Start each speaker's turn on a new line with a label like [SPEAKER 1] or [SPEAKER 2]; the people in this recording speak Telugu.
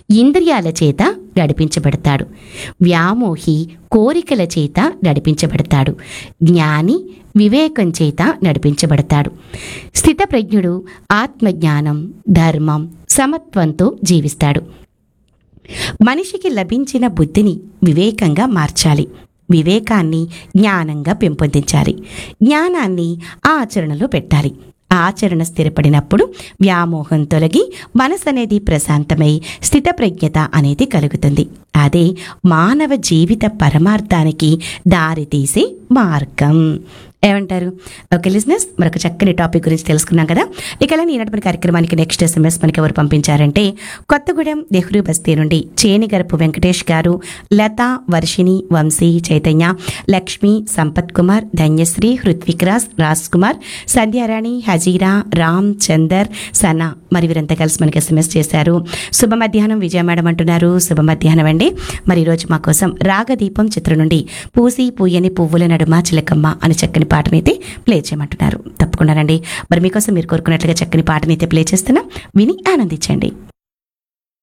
[SPEAKER 1] ఇంద్రియాల చేత నడిపించబడతాడు వ్యామోహి కోరికల చేత నడిపించబడతాడు జ్ఞాని వివేకం చేత నడిపించబడతాడు స్థితప్రజ్ఞుడు ఆత్మజ్ఞానం ధర్మం సమత్వంతో జీవిస్తాడు మనిషికి లభించిన బుద్ధిని వివేకంగా మార్చాలి వివేకాన్ని జ్ఞానంగా పెంపొందించాలి జ్ఞానాన్ని ఆచరణలో పెట్టాలి ఆచరణ స్థిరపడినప్పుడు వ్యామోహం తొలగి మనసు అనేది ప్రశాంతమై స్థితప్రజ్ఞత అనేది కలుగుతుంది అదే మానవ జీవిత పరమార్థానికి దారితీసే మార్గం ఏమంటారు ఓకే లిజినెస్ మరొక చక్కని టాపిక్ గురించి తెలుసుకున్నాం కదా ఇక ఇలా ఈనాటి కార్యక్రమానికి నెక్స్ట్ ఎస్ఎంఎస్ మనకి ఎవరు పంపించారంటే కొత్తగూడెం నెహ్రూ బస్తీ నుండి చేనిగరపు వెంకటేష్ గారు లత వర్షిణి వంశీ చైతన్య లక్ష్మి సంపత్ కుమార్ ధన్యశ్రీ హృత్విక్ రాజ్ రాజ్ కుమార్ సంధ్యారాణి హజీరా రామ్ చందర్ సనా మరి వీరంతా కలిసి మనకి ఎస్ఎంఎస్ చేశారు శుభ మధ్యాహ్నం విజయ మేడం అంటున్నారు శుభ మధ్యాహ్నం అండి మరి ఈరోజు మా కోసం రాగదీపం చిత్రం నుండి పూసి పూయని పువ్వుల నడుమ చిలకమ్మ అని చక్కని పాటనైతే ప్లే చేయమంటున్నారు తప్పకుండానండి మరి మీకోసం మీరు కోరుకున్నట్లుగా చక్కని పాటనైతే ప్లే చేస్తున్నా విని ఆనందించండి